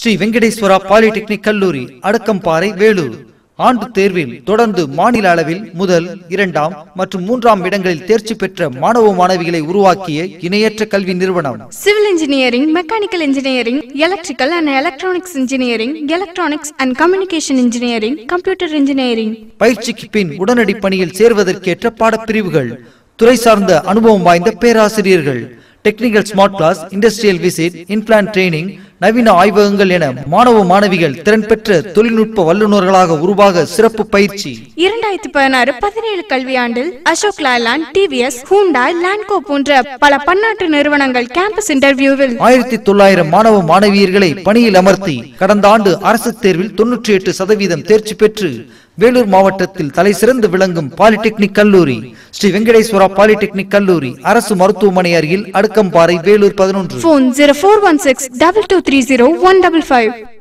Sri Venkateswara polytechnic கல்லூரி அடுக்கம்பாறை வேலூர் ஆண்டு தேர்வில் தொடர்ந்து மாநில அளவில் முதல் இரண்டாம் மற்றும் மூன்றாம் இடங்களில் தேர்ச்சி பெற்ற மாணவ மாணவிகளை உருவாக்கிய இணையற்ற கல்வி நிறுவனம் Civil engineering, mechanical engineering, electrical and electronics engineering, electronics and communication engineering, computer engineering. பயிற்சிக்கு பின் உடனடி பணியில் சேர்வதற்கேற்ற பாடப்பிரிவுகள் துறை சார்ந்த அனுபவம் வாய்ந்த பேராசிரியர்கள் technical smart class industrial visit inplant training நவீன ஆய்வகங்கள் என மாணவ மாணவிகள் திறன் பெற்ற தொழில்நுட்ப வல்லுநர்களாக உருவாக சிறப்பு பயிற்சி இரண்டாயிரத்தி பதினாறு பதினேழு கல்வியாண்டில் அசோக் லைலாண்ட் டிவிஎஸ் ஹூண்டாய் லேண்ட்கோ போன்ற பல பன்னாட்டு நிறுவனங்கள் கேம்பஸ் இன்டர்வியூவில் ஆயிரத்தி தொள்ளாயிரம் மாணவ மாணவியர்களை பணியில் அமர்த்தி கடந்த ஆண்டு அரசு தேர்வில் தொன்னூற்றி எட்டு சதவீதம் தேர்ச்சி பெற்று வேலூர் மாவட்டத்தில் தலை சிறந்து விளங்கும் பாலிடெக்னிக் கல்லூரி ஸ்ரீ வெங்கடேஸ்வரா பாலிடெக்னிக் கல்லூரி அரசு மருத்துவமனை அருகில் அடுக்கம்பாறை வேலூர் பதினொன்று phone 0416 2230 155